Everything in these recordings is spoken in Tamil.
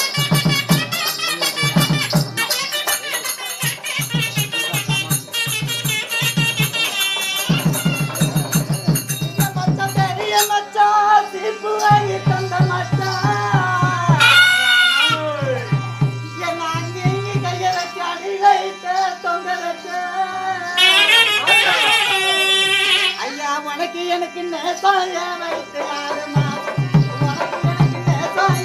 மச்சான் பெரிய மச்சான் சீப்பு வாங்கி தந்த மச்சான் என்ன அங்கே இங்கே கைய வச்சு அடி வைத்த தொங்க வச்ச ஐயா உனக்கு எனக்கு நேசாய வைத்து ஆறு மாதம் உனக்கு எனக்கு நேசாய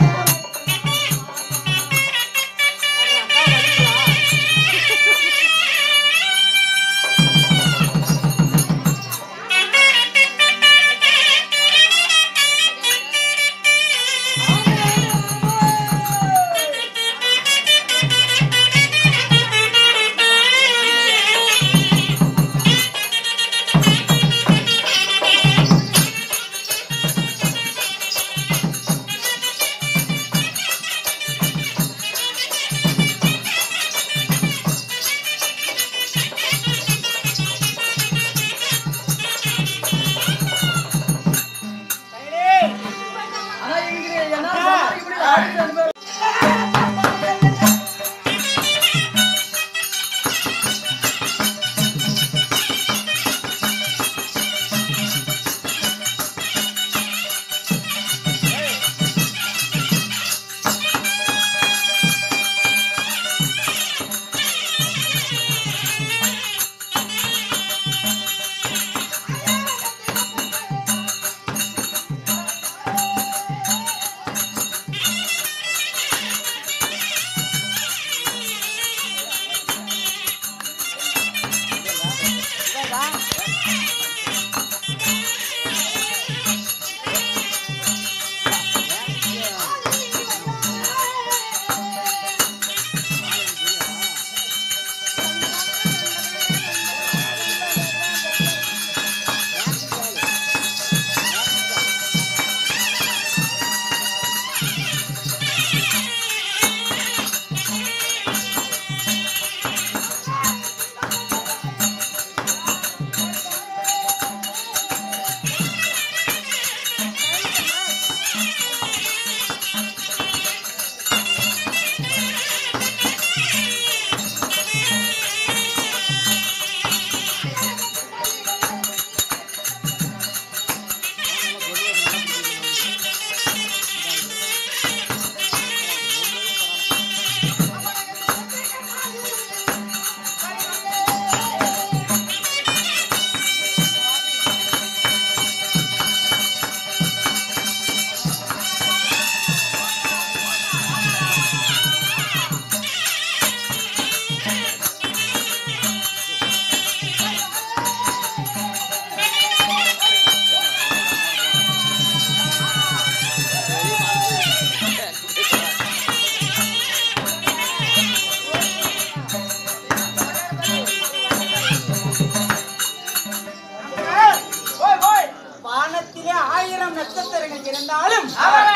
வானத்திலே ஆயிரம் நட்சத்திரங்கள் இருந்தாலும்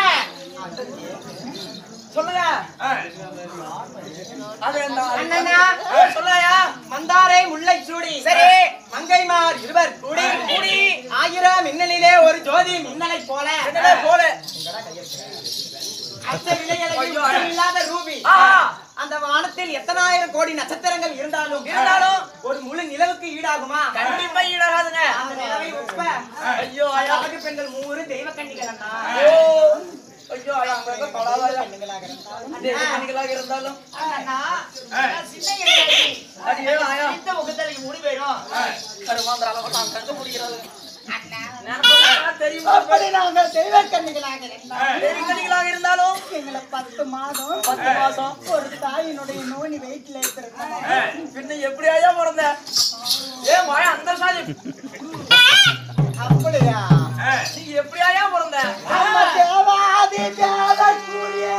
சொல்லுங்க அண்ணனா சொல்லாயா மந்தாரை முல்லை சூடி சரி மங்கைமார் இருவர் கூடி கூடி ஆயிரம் மின்னலிலே ஒரு ஜோதி மின்னலை போல போல அச்ச விலையழகில் இல்லாத ரூபி அந்த வானத்தில் எத்தனாயிரம் கோடி நட்சத்திரங்கள் இருந்தாலும் இருந்தாலும் ஒரு முழு நிலவுக்கு ஈடாகுமா கண்டிப்பா ஈடாகாதுங்க அந்த நிலவை ஒப்ப ஐயோ ஐயா அழகு பெண்கள் மூவரு தெய்வ கண்ணிகள் அண்ணா ஐயோ ஐயோ ஐயா அங்க இருக்க தொடாதாயா கண்ணிகளாக இருந்தாலும் தேவகணிகளாக இருந்தாலும் அண்ணா, நான் சின்ன இளைஞி. அது ஏன் ஆயா இந்த முகத்தில் மூணு பேரும் கருமாந்திரால நான் கண்டு பிடிக்கிறது அண்ணா, நினைப்பதற்கா தெரியுமா அப்படி நாங்கள் தெய்வ கண்ணிகளாக இருந்தால் தேவகணிகளாக இருந்தாலும் எங்களை பத்து மாதம் பத்து மாசம் ஒரு தாயினுடைய நோனி வயிற்றுல இருக்கிறது பின்ன எப்படி ஐயா பிறந்த ஏன் மாயா அந்த சாதி அப்படியா நீ எப்படி ஐயா பிறந்த நம்ம தேவாதி தேவ சூரிய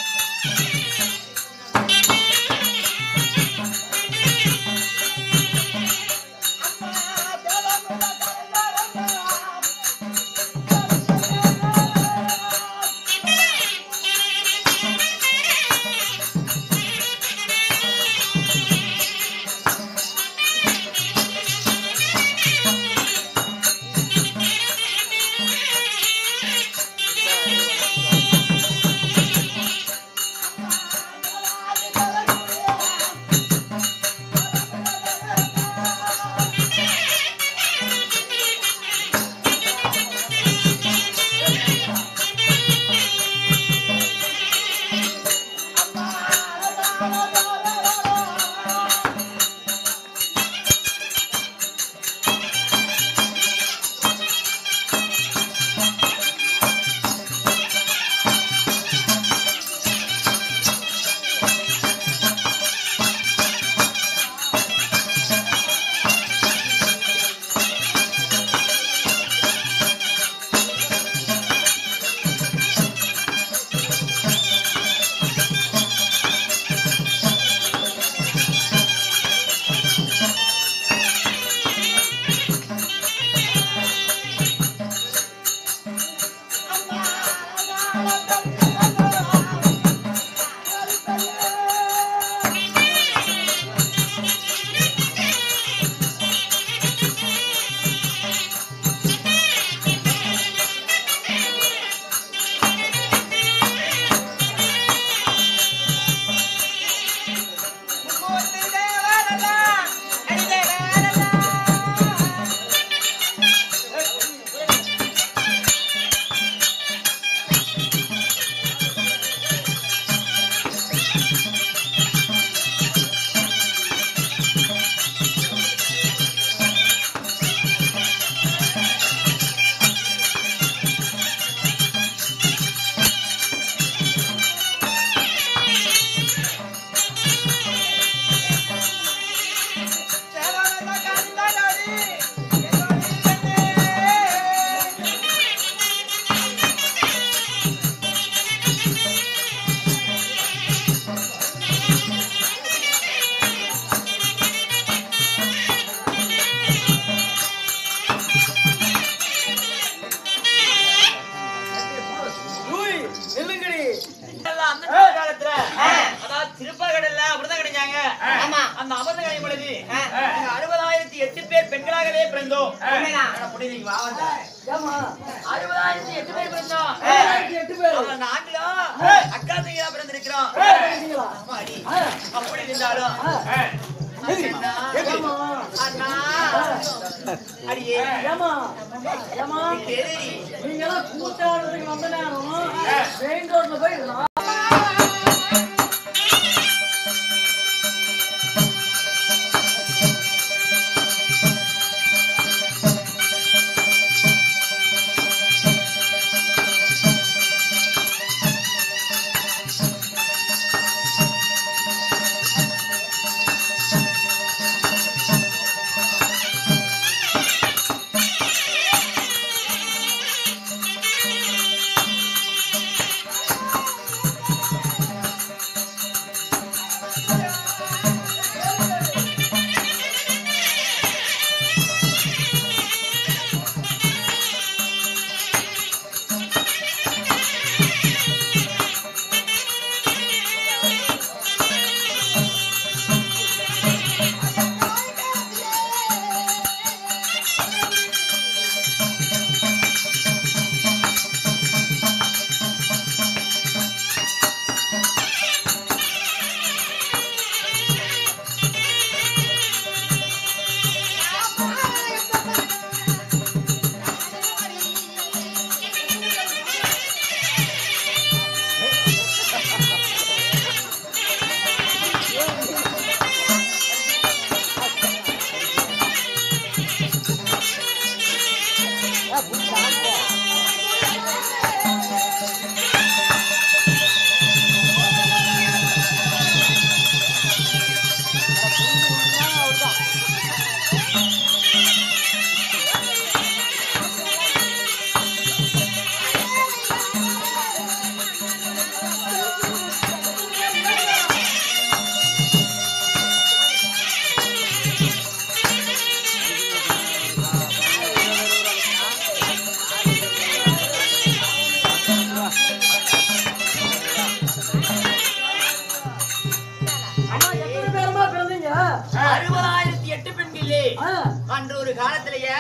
ஆ ஒன்றாகவே பிறந்தோம் உண்மைதான். ஆனா புனிதங்க வா வந்தா. ஏமா அறுபதாயிரத்தி எட்டு பேர் பிறந்தோம் ஆயிரத்தி எட்டு பேர் அவன் நாங்களும் அக்கா தங்கையா பிறந்திருக்கிறோம் சரிங்களா? அம்மாடி. ஆ, அப்படி இருந்தாலும் ஆ, அண்ணா, ஏமா அண்ணா அடியே ஏமா ஏமா தெரியுது. நீங்க எல்லாம் கூத்தாடுறதுக்கு வந்த நேரம் மெயின் ரோட்ல போய் நான் அம்மா எத்தனை பேருமா பிறந்தீங்க அறுபதாயிரத்தி எட்டு பெண்களே ஆ, அன்று ஒரு காலத்திலேயே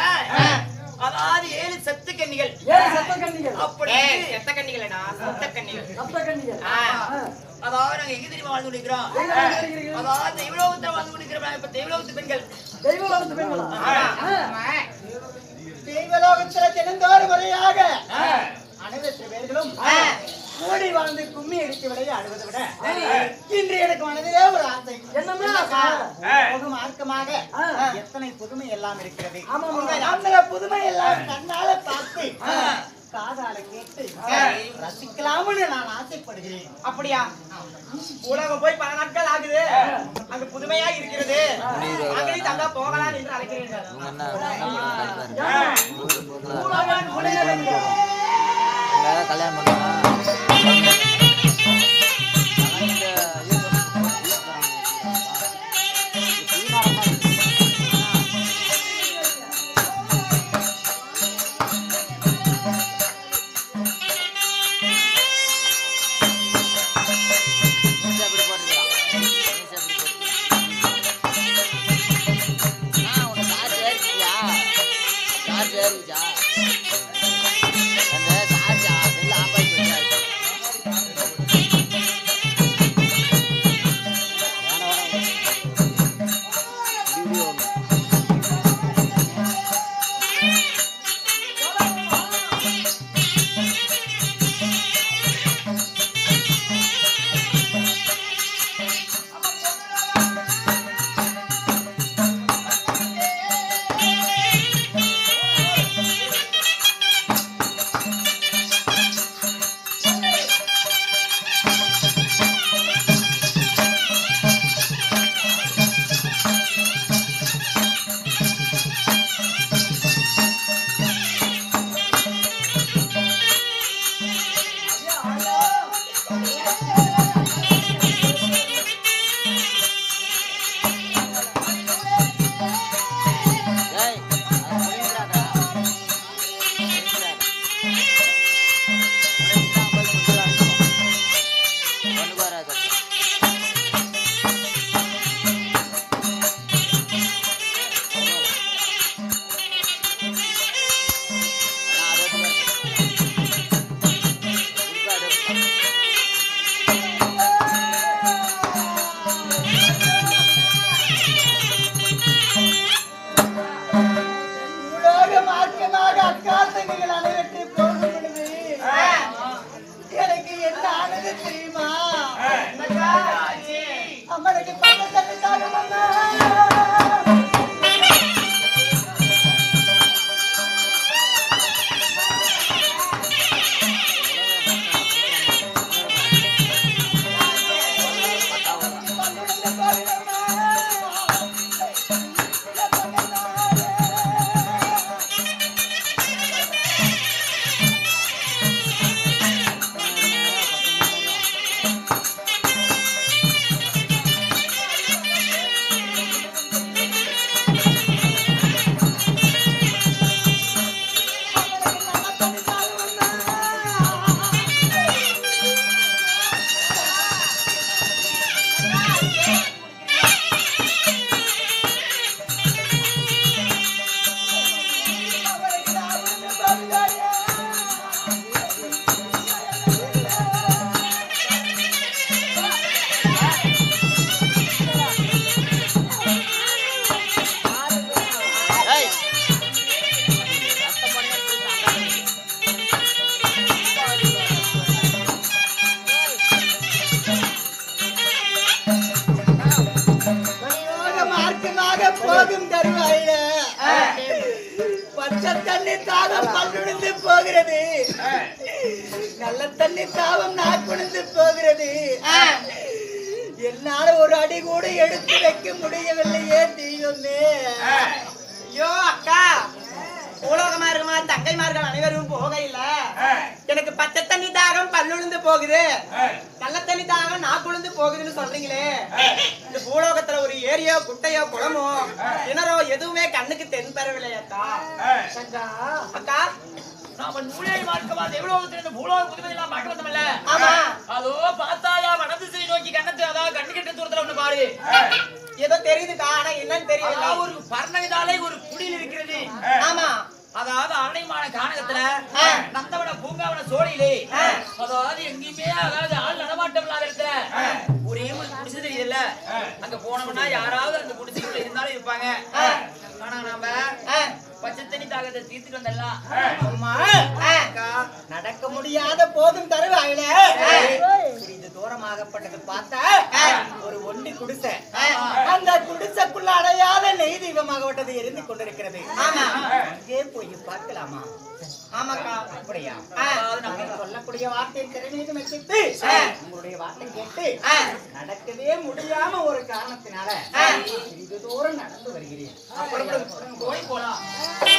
அதாவது ஏழு சத்து கன்னிகள் ஏழு சத்த கண்ணிகள் அப்படி ஏய், செத்த கண்ணிகளடா, சொத்த கண்ணிகள். சத்த கண்ணிகள் ஆ. ஆ, அதாவது நாங்க எங்க தெரியுமா வாழ்ந்து கொண்டிருக்கிறோம் எங்க வாழ்ந்து கொண்டிருக்கிறீங்க? அதாவது தெய்வலோகத்துல வாழ்ந்து கொண்டிருக்கிறோம் இப்ப தெய்வலோகத்து பெண்கள் தெய்வ வளர்த்து பெண்களா ஆமா. ஆ, தெய்வலோகத்துல தினந்தோறும் முறையாக ஆ. அனைவற்ற பேர்களும் ஆ. கூடி வாழ்ந்து கும்மி அடித்து விடைய அழுவதை விட இன்று எனக்கு மனதிலே ஒரு ஆசை என்னம்மா என்னக்கா? ஆசை? முக மார்க்கமாக ஆ. எத்தனை புதுமை எல்லாம் இருக்கிறது ஆமா, ஆமா. உங்கள் அந்த புதுமை எல்லாம் கண்ணால பார்த்து ஆ. காதால கேட்டு சரி. ரசிக்கலாம்னு நான் ஆசைப்படுகிறேன் அப்படியா உலகம் போய் பல நாட்கள் ஆகுது அங்க புதுமையா இருக்கிறது அங்கேயும் தங்கா போகலாம் என்று அழைக்கிறீர்கள் பூலவான் உலகங்கள். கல்யாணம் பண்ணுவாங்க அந்த சார்ஜா செல்ல ஆஃப் பண்ணி அக்கா தங்கைகள் அனைவற்றை போகும் பொழுது எனக்கு என்ன ஆனது தெரியுமா அம்மனுக்கு பத்து தண்ணி தாகம் அம்மா மணியோக மார்க்கமாக போகும் தருவாயில பச்சை தண்ணி தாகம் பல்லுடிந்து போகிறது நல்ல தண்ணி தாகம் நாக்குடிந்து போகிறது என்னால ஒரு அடி கூட எடுத்து வைக்க முடியவில்லையே தெய்வமே ஐயோ அக்கா பூலோகமா இருக்குமா தங்கைமார்கள் அனைவரும் போகையில எனக்கு பச்சை தண்ணி தாகம் பல்லுழுந்து போகுது கள்ள தண்ணி தாகம் நாக்குழுந்து போகுதுன்னு சொல்றீங்களே இந்த பூலோகத்துல ஒரு ஏரியோ குட்டையோ குளமோ கிணறோ எதுவுமே கண்ணுக்கு தென் பெறவில்லை அக்கா அக்கா நாம நூலே மார்க்கமா தேவலோகத்திலிருந்து பூலோக புதுமதி எல்லாம் பார்க்க வந்தோம்ல ஆமா அதோ பார்த்தாயா வனது சிறை நோக்கி கண்ணத்து அதாவது கண்ணு கெட்ட தூரத்துல ஒண்ணு பாரு ஏதோ தெரியுதுக்கா ஆனா என்னன்னு தெரியல அதாவது ஒரு பர்ணவிதாலே ஒரு குடில் இருக்கிறது ஆமா அதாவது அரணைமான கானகத்துல ஆ. நந்தவன பூங்காவன சோழியிலே அதாவது எங்கேயுமே அதாவது ஆள் நடமாட்டம் இல்லாத இடத்துல ஒரே ஒரு குடிசை தெரியுதுல்ல அங்க போனோம்னா யாராவது அந்த குடிசைக்குள்ள இருந்தாலும் இருப்பாங்க ஆனா நாம ஆ, பச்சை தண்ணி தாகத்தை தீர்த்துட்டு வந்தெல்லாம் அம்மா ஆ. அக்கா, நடக்க முடியாத போதும் தருவாயில சிறிது தூரமாகப்பட்டது பார்த்தா ஒரு ஒண்டி குடிசை அந்த குடிசைக்குள்ள அடையாத நெய் தீபமாகப்பட்டது எரிந்து கொண்டிருக்கிறது ஆமா. அங்கே போய் பார்க்கலாமா ஆமாக்கா அப்படியா ஆ. அதாவது நம்ம நீங்கள் சொல்லக்கூடிய வார்த்தை திறமையை வச்சுட்டு ஆ. உங்களுடைய வார்த்தை கேட்டு ஆ. நடக்கவே முடியாம ஒரு காரணத்தினால ஆ. சிறிது தூரம் நடந்து வருகிறேன் போய் போலாம்